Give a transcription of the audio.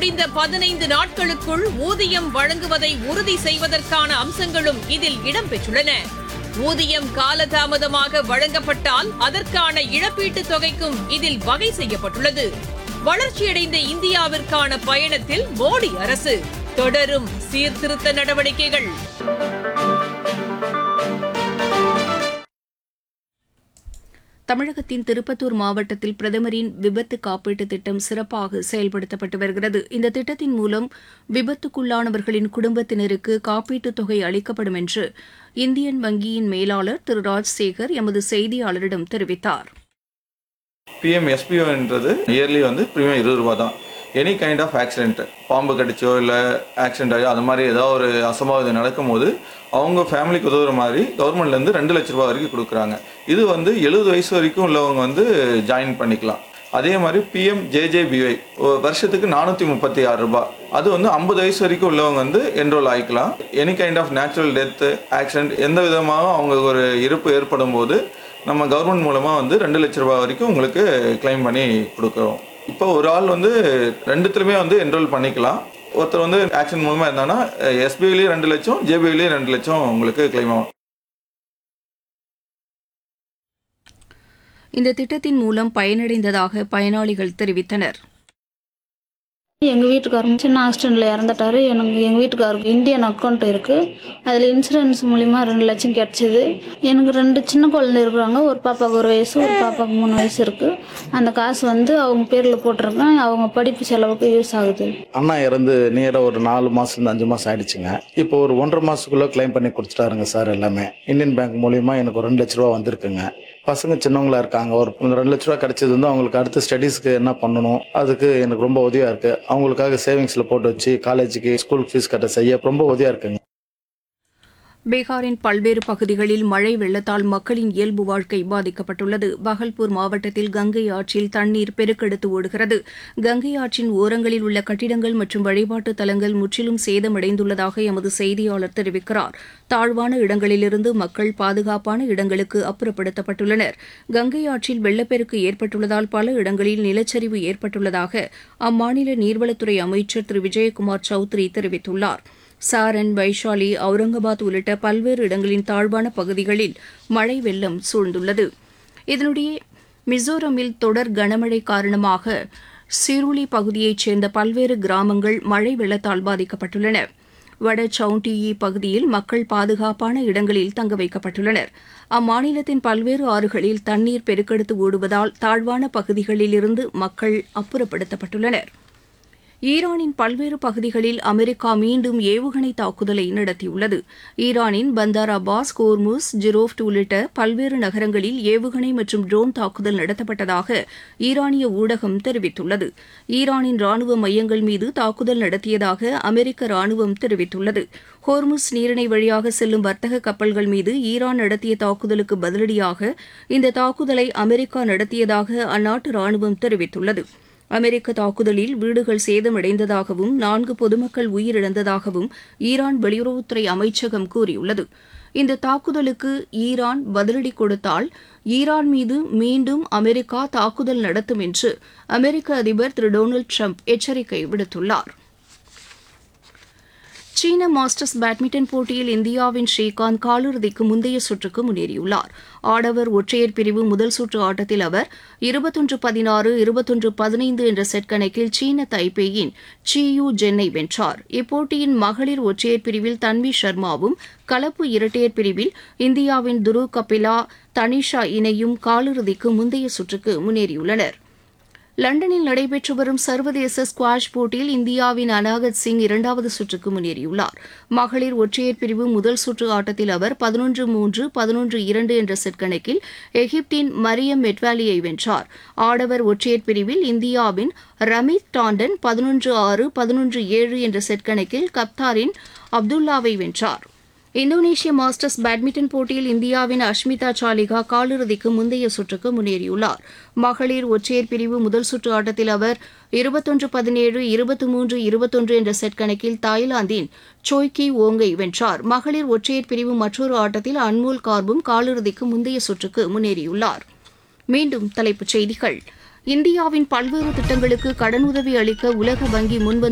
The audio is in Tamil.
முடிந்த பதினைந்து நாட்களுக்குள் ஊதியம் வழங்குவதை உறுதி செய்வதற்கான அம்சங்களும் இதில் இடம்பெற்றுள்ளன ஊதியம் காலதாமதமாக வழங்கப்பட்டால் அதற்கான இழப்பீட்டுத் தொகைக்கும் இதில் வகை செய்யப்பட்டுள்ளது வளர்ச்சியடைந்த இந்தியாவிற்கான பயணத்தில் மோடி அரசு தொடரும் சீர்திருத்த நடவடிக்கைகள் தமிழகத்தின் திருப்பத்தூர் மாவட்டத்தில் பிரதமரின் விபத்து காப்பீட்டுத் திட்டம் சிறப்பாக செயல்படுத்தப்பட்டு வருகிறது இந்த திட்டத்தின் மூலம் விபத்துக்குள்ளானவர்களின் குடும்பத்தினருக்கு காப்பீட்டுத் தொகை அளிக்கப்படும் என்று இந்தியன் வங்கியின் மேலாளர் திரு ராஜ்சேகர் எமது செய்தியாளரிடம் தெரிவித்தார் பிஎம் எஸ்பிஓன்றது இயர்லி வந்து ப்ரீமியம் இருபது ரூபா தான் எனி கைண்ட் ஆஃப் ஆக்சிடென்ட் பாம்பு கடிச்சோ இல்லை ஆக்சிடென்ட் ஆகி அது மாதிரி ஏதாவது ஒரு அசம்பாவிதம் நடக்கும்போது அவங்க ஃபேமிலிக்கு உதவுற மாதிரி கவர்மெண்ட்லேருந்து ரெண்டு லட்ச ரூபா வரைக்கும் கொடுக்குறாங்க இது வந்து எழுபது வயசு வரைக்கும் உள்ளவங்க வந்து ஜாயின் பண்ணிக்கலாம் அதே மாதிரி பிஎம் ஜேஜேபிஒய் வருஷத்துக்கு நானூற்றி முப்பத்தி ஆறு ரூபாய் அது வந்து ஐம்பது வயசு வரைக்கும் உள்ளவங்க வந்து என்ரோல் ஆகிக்கலாம் any kind of natural death accident எந்த விதமாக அவங்க ஒரு இருப்பு ஏற்படும் போது நம்ம கவர்மெண்ட் மூலமாக வந்து ரெண்டு லட்ச ரூபாய் வரைக்கும் உங்களுக்கு கிளைம் பண்ணி கொடுக்குறோம் இப்போ ஒரு ஆள் வந்து ரெண்டுத்துலையுமே வந்து என்ரோல் பண்ணிக்கலாம் ஒருத்தர் வந்து ஆக்ஷன் மூலமாக இருந்தாங்கன்னா எஸ்பிஐலேயும் ரெண்டு லட்சம் ஜேபிஐலேயும் ரெண்டு லட்சம் உங்களுக்கு கிளைம் ஆகும் இந்த திட்டத்தின் மூலம் பயனடைந்ததாக பயனாளிகள் தெரிவித்தனர் எங்கள் வீட்டுக்காரங்க சின்ன ஆக்சிடெண்ட்டில் இறந்துட்டாரு எனக்கு எங்கள் வீட்டுக்காருக்கு இந்தியன் அக்கௌண்ட் இருக்குது அதில் இன்சூரன்ஸ் மூலிமா ரெண்டு லட்சம் கிடச்சிது எனக்கு ரெண்டு சின்ன குழந்தை இருக்கிறாங்க ஒரு பாப்பாவுக்கு ஒரு வயசு ஒரு பாப்பாவுக்கு மூணு வயசு இருக்குது அந்த காசு வந்து அவங்க பேரில் போட்டிருக்கேன் அவங்க படிப்பு செலவுக்கு யூஸ் ஆகுது அண்ணா இறந்து நியராக ஒரு நாலு மாதம் அஞ்சு மாதம் ஆயிடுச்சுங்க இப்போ ஒரு ஒன்றரை மாதத்துக்குள்ளே க்ளைம் பண்ணி கொடுத்துட்டாருங்க சார் எல்லாமே இந்தியன் பேங்க் மூலியமாக எனக்கு ஒரு ரெண்டு லட்ச ரூபா வந்திருக்குங்க பசங்க சின்னவங்களா இருக்காங்க ஒரு ரெண்டு லட்ச ரூபா கிடைச்சது வந்து அவங்களுக்கு அடுத்த ஸ்டடீஸ்க்கு என்ன பண்ணணும் அதுக்கு எனக்கு ரொம்ப உதவியாக இருக்குது அவங்களுக்காக சேவிங்ஸில் போட்டு வச்சு காலேஜுக்கு ஸ்கூல் ஃபீஸ் கட்ட செய்ய ரொம்ப உதவியாக இருக்குங்க பீகாரின் பல்வேறு பகுதிகளில் மழை வெள்ளத்தால் மக்களின் இயல்பு வாழ்க்கை பாதிக்கப்பட்டுள்ளது பகல்பூர் மாவட்டத்தில் கங்கை ஆற்றில் தண்ணீர் பெருக்கெடுத்து ஓடுகிறது கங்கை ஆற்றின் ஓரங்களில் உள்ள கட்டிடங்கள் மற்றும் வழிபாட்டு தலங்கள் முற்றிலும் சேதமடைந்துள்ளதாக எமது செய்தியாளர் தெரிவிக்கிறார் தாழ்வான இடங்களிலிருந்து மக்கள் பாதுகாப்பான இடங்களுக்கு அப்புறப்படுத்தப்பட்டுள்ளனர் கங்கை ஆற்றில் வெள்ளப்பெருக்கு ஏற்பட்டுள்ளதால் பல இடங்களில் நிலச்சரிவு ஏற்பட்டுள்ளதாக அம்மாநில நீர்வளத்துறை அமைச்சர் திரு விஜயகுமார் சௌத்ரி தெரிவித்துள்ளார் சாரன் வைஷாலி அவுரங்காபாத் உள்ளிட்ட பல்வேறு இடங்களின் தாழ்வான பகுதிகளில் மழை வெள்ளம் சூழ்ந்துள்ளது இதனிடையே மிசோரமில் தொடர் கனமழை காரணமாக சிருளி பகுதியைச் சேர்ந்த பல்வேறு கிராமங்கள் மழை வெள்ளத்தால் பாதிக்கப்பட்டுள்ளன வட சவுண்டியி பகுதியில் மக்கள் பாதுகாப்பான இடங்களில் தங்க வைக்கப்பட்டுள்ளனர் அம்மாநிலத்தின் பல்வேறு ஆறுகளில் தண்ணீர் பெருக்கெடுத்து ஓடுவதால் தாழ்வான பகுதிகளிலிருந்து மக்கள் அப்புறப்படுத்தப்பட்டுள்ளனர் ஈரானின் பல்வேறு பகுதிகளில் அமெரிக்கா மீண்டும் ஏவுகணை தாக்குதலை நடத்தியுள்ளது ஈரானின் பந்தார் அப்பாஸ் கோர்முஸ் ஜிரோஃப்ட் உள்ளிட்ட பல்வேறு நகரங்களில் ஏவுகணை மற்றும் ட்ரோன் தாக்குதல் நடத்தப்பட்டதாக ஈரானிய ஊடகம் தெரிவித்துள்ளது ஈரானின் ராணுவ மையங்கள் மீது தாக்குதல் நடத்தியதாக அமெரிக்க ராணுவம் தெரிவித்துள்ளது ஹோர்முஸ் நீரிணை வழியாக செல்லும் வர்த்தக கப்பல்கள் மீது ஈரான் நடத்திய தாக்குதலுக்கு பதிலடியாக இந்த தாக்குதலை அமெரிக்கா நடத்தியதாக அந்நாட்டு ராணுவம் தெரிவித்துள்ளது அமெரிக்க தாக்குதலில் வீடுகள் சேதமடைந்ததாகவும் நான்கு பொதுமக்கள் உயிரிழந்ததாகவும் ஈரான் வெளியுறவுத்துறை அமைச்சகம் கூறியுள்ளது இந்த தாக்குதலுக்கு ஈரான் பதிலடி கொடுத்தால் ஈரான் மீது மீண்டும் அமெரிக்கா தாக்குதல் நடத்தும் என்று அமெரிக்க அதிபர் திரு டொனால்டு ட்ரம்ப் எச்சரிக்கை விடுத்துள்ளார் சீன மாஸ்டர்ஸ் பேட்மிண்டன் போட்டியில் இந்தியாவின் ஸ்ரீகாந்த் காலிறுதிக்கு முந்தைய சுற்றுக்கு முன்னேறியுள்ளார் ஆடவர் ஒற்றையர் பிரிவு முதல் சுற்று ஆட்டத்தில் அவர் இருபத்தொன்று பதினாறு இருபத்தொன்று பதினைந்து என்ற செட் கணக்கில் சீன தைப்பேயின் சியூ ஜென்னை வென்றார் இப்போட்டியின் மகளிர் ஒற்றையர் பிரிவில் தன்வி சர்மாவும் கலப்பு இரட்டையர் பிரிவில் இந்தியாவின் துரு கபிலா தனிஷா இணையும் காலிறுதிக்கு முந்தைய சுற்றுக்கு முன்னேறியுள்ளனர் லண்டனில் நடைபெற்று வரும் சர்வதேச ஸ்குவாஷ் போட்டியில் இந்தியாவின் அனாகத் சிங் இரண்டாவது சுற்றுக்கு முன்னேறியுள்ளார் மகளிர் ஒற்றையர் பிரிவு முதல் சுற்று ஆட்டத்தில் அவர் பதினொன்று மூன்று பதினொன்று இரண்டு என்ற செட் கணக்கில் எகிப்தின் மரியம் மெட்வாலியை வென்றார் ஆடவர் ஒற்றையர் பிரிவில் இந்தியாவின் ரமித் டாண்டன் பதினொன்று ஆறு பதினொன்று ஏழு என்ற செட் கணக்கில் கப்தாரின் அப்துல்லாவை வென்றார் இந்தோனேஷிய மாஸ்டர்ஸ் பேட்மிண்டன் போட்டியில் இந்தியாவின் அஷ்மிதா சாலிகா காலிறுதிக்கு முந்தைய சுற்றுக்கு முன்னேறியுள்ளார் மகளிர் ஒற்றையர் பிரிவு முதல் சுற்று ஆட்டத்தில் அவர் இருபத்தொன்று பதினேழு இருபத்தி மூன்று இருபத்தொன்று என்ற செட் கணக்கில் தாய்லாந்தின் சோய்கி ஓங்கை வென்றார் மகளிர் ஒற்றையர் பிரிவு மற்றொரு ஆட்டத்தில் அன்மோல் கார்பும் காலிறுதிக்கு முந்தைய சுற்றுக்கு முன்னேறியுள்ளார் மீண்டும் தலைப்புச் செய்திகள் இந்தியாவின் பல்வேறு திட்டங்களுக்கு கடனுதவி அளிக்க உலக வங்கி முன்வந்து